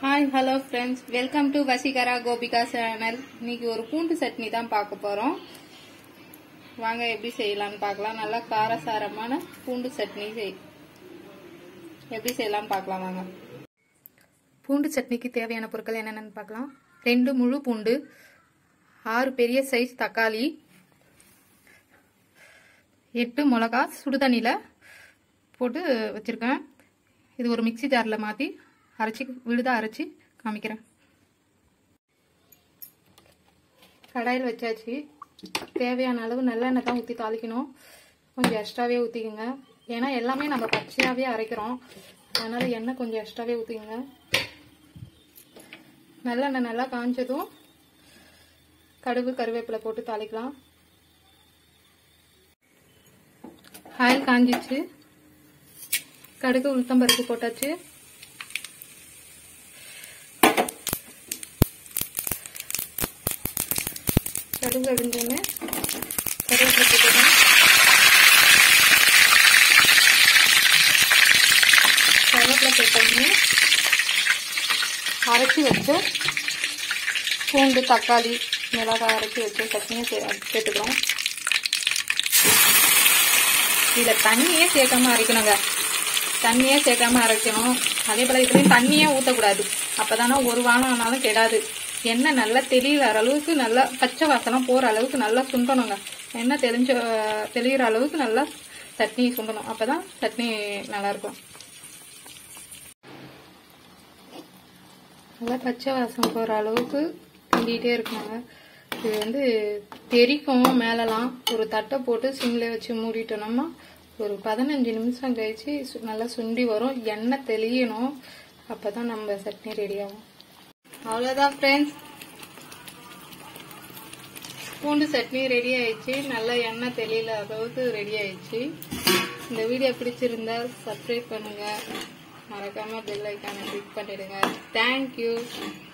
hi hello friends welcome to Vaseegara Gopika channel இன்னைக்கு ஒரு பூண்டு சட்னி தான் பார்க்க போகிறோம் வாங்க எப்படி செய்யலாம்னு பார்க்கலாம் நல்லா காரசாரமான பூண்டு சட்னி செய் எப்படி செய்யலாம்னு பார்க்கலாம் வாங்க பூண்டு சட்னிக்கு தேவையான பொருட்கள் என்னென்னு பார்க்கலாம் ரெண்டு முழு பூண்டு ஆறு பெரிய சைஸ் தக்காளி எட்டு மிளகா சுடுதண்ணியில் போட்டு வச்சுருக்கேன் இது ஒரு மிக்சி ஜாரில் மாற்றி அரைச்சி விழுதாக அரைச்சி காமிக்கிறேன் கடாயில் வச்சாச்சு தேவையான அளவு நல்லெண்ணெய் தான் ஊற்றி தாளிக்கணும் கொஞ்சம் எக்ஸ்ட்ராவே ஊற்றிக்கோங்க ஏன்னா எல்லாமே நம்ம பச்சையாகவே அரைக்கிறோம் அதனால் எண்ணெய் கொஞ்சம் எக்ஸ்ட்ராவே ஊற்றிக்கோங்க நல்லெண்ணெய் நல்லா காஞ்சதும் கடுகு கருவேப்பிலை போட்டு தாளிக்கலாம் ஆயில் காஞ்சிச்சு கடுகு உளுத்தம்பருப்பு போட்டாச்சு கடுகு அடிஞ்சோன்னு கருவேப்பிலை போட்டுக்கலாம் கருவேப்பிலை போட்டோன்னு அரைச்சி வச்ச பூண்டு தக்காளி மிளகாய் அரைச்சி வச்ச சட்னியை சே சேர்த்துக்கிறோம் இதில் தண்ணியே சேர்க்காம அரைக்கணுங்க தண்ணியே சேர்க்காம அரைக்கணும் அதே போல் இதுலேயும் தண்ணியே ஊற்றக்கூடாது அப்போதானே ஒரு வாரம் ஆனாலும் கெடாது எண்ணெய் நல்லா தெளிகிற அளவுக்கு நல்லா பச்சை வாசனம் போகிற அளவுக்கு நல்லா சுண்டணுங்க எண்ணெய் தெளிஞ்ச தெளிகிற அளவுக்கு நல்லா சட்னி சுண்டணும் அப்போ தான் சட்னி நல்லாயிருக்கும் நல்லா பச்சை வாசம் போகிற அளவுக்கு கிண்டிகிட்டே இருக்கணுங்க இது வந்து தெறிக்கும் மேலெலாம் ஒரு தட்டை போட்டு சிம்ல வச்சு மூடிட்டோம்னா ஒரு பதினஞ்சு நிமிஷம் கழிச்சு சு- நல்லா சுண்டி வரும் எண்ணெய் தெளியணும் அப்போ தான் நம்ம சட்னி ரெடி ஆகும் அவ்வளோதான் ஃப்ரெண்ட்ஸ் பூண்டு சட்னி ரெடி ஆயிடுச்சு நல்லா எண்ணெய் தெளியல அளவுக்கு ரெடி ஆயிடுச்சு இந்த வீடியோ பிடிச்சிருந்தா சப்ஸ்கிரைப் பண்ணுங்க மறக்காம பெல் ஐக்கானை கிளிக் பண்ணிடுங்க தேங்க்யூ